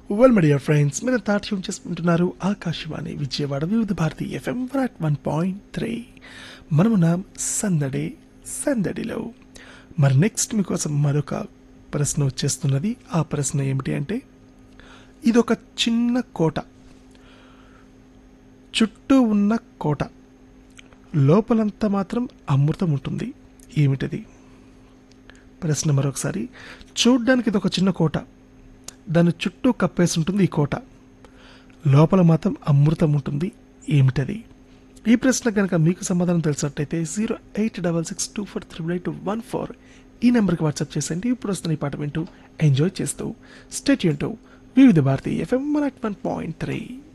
well my dear friends మీరు తాట్యం చేసుకుంటున్నారు Akashvani Vijayawada Vividh Bharati FM one one point three మనమున్నాం సందడి సందడిలో మరి నెక్స్ట్ మీకోసం మరొక ప్రశ్న వచ్చేస్తున్నది ఆ ప్రశ్న ఏమిటి అంటే ఇది ఒక చిన్న కోట చుట్టూ ఉన్న కోట లోపలంతా మాత్రం అమృతం ఉంటుంది ఏమిటది ప్రశ్న మరొకసారి చూడ్డానికి ఇది ఒక చిన్న కోట దాని చుట్టూ కప్పేసి ఉంటుంది ఈ కోట లోపల మాత్రం అమృతం ఉంటుంది ఏమిటది ఈ ప్రశ్న కనుక మీకు సమాధానం తెలిసినట్టయితే zero eight double six two four triple eight one four ఈ నెంబర్కి వాట్సాప్ చేసేయండి ఇప్పుడు వస్తున్న ఈ పాట వింటూ ఎంజాయ్ చేస్తూ స్టేట్ యూన్ Vividh Bharati FM one point three